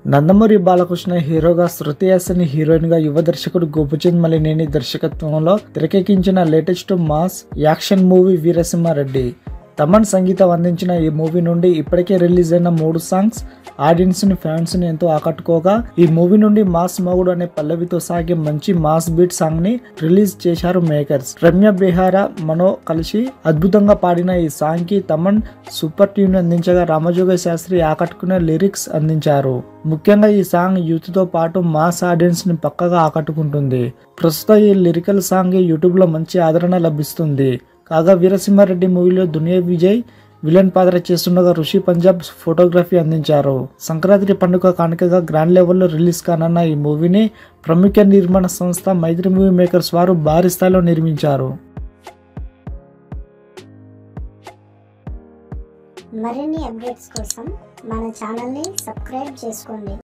నందమూరి బాలకృష్ణ హీరోగా శృతి హాసన్ హీరోయిన్ గా యువ దర్శకుడు గోపిచంద్ మలినేని దర్శకత్వంలో తెరకెక్కించిన latest mass action movie Veera Simha Reddy Thaman సంగీతం అందించిన ఈ మూవీ నుండి ఇప్పటికే రిలీజ్ అయిన మూడు సాంగ్స్ ఆడియన్స్ ని ఫ్యాన్స్ ని ఎంతో ఆకట్టుకోగా ఈ మూవీ నుండి మాస్ మగుడు అనే పల్లవితో సాగే మంచి మాస్ బీట్ సాంగ్ ని రిలీజ్ చేశారు మేకర్స్ రమ్య బిహార మనో కలిసి అద్భుతంగా పాడిన ఈ సాంగ్ కి తమన్ సూపర్ ట్యూన్ అందించగా రామజోగ శాస్త్రి ఆకట్టుకునే లిరిక్స్ అందించారు ముఖ్యంగా ఈ సాంగ్ యూత్ తో పాటు మాస్ ఆడియన్స్ ని పక్కగా ఆకట్టుకుంటుంది ప్రస్తుతం ఈ లిరికల్ సాంగ్ యూట్యూబ్ లో మంచి ఆదరణ లభిస్తుంది కాగా వీరసింహారెడ్డి మూవీలో దునియా విజయ్ విలన్ పాత్ర చేస్తుండగా ఋషి పంజాబ్ ఫోటోగ్రఫీ అందించారు సంక్రాంతి పండుగ కానుకగా గ్రాండ్ లెవెల్లో రిలీజ్ కానున్న ఈ మూవీని ప్రముఖ నిర్మాణ సంస్థ మైత్రి మూవీ మేకర్స్ వారు భారీ స్థాయిలో నిర్మించారు మరిన్ని అప్డేట్స్ కోసం మన ఛానల్ని సబ్స్క్రైబ్ చేసుకోండి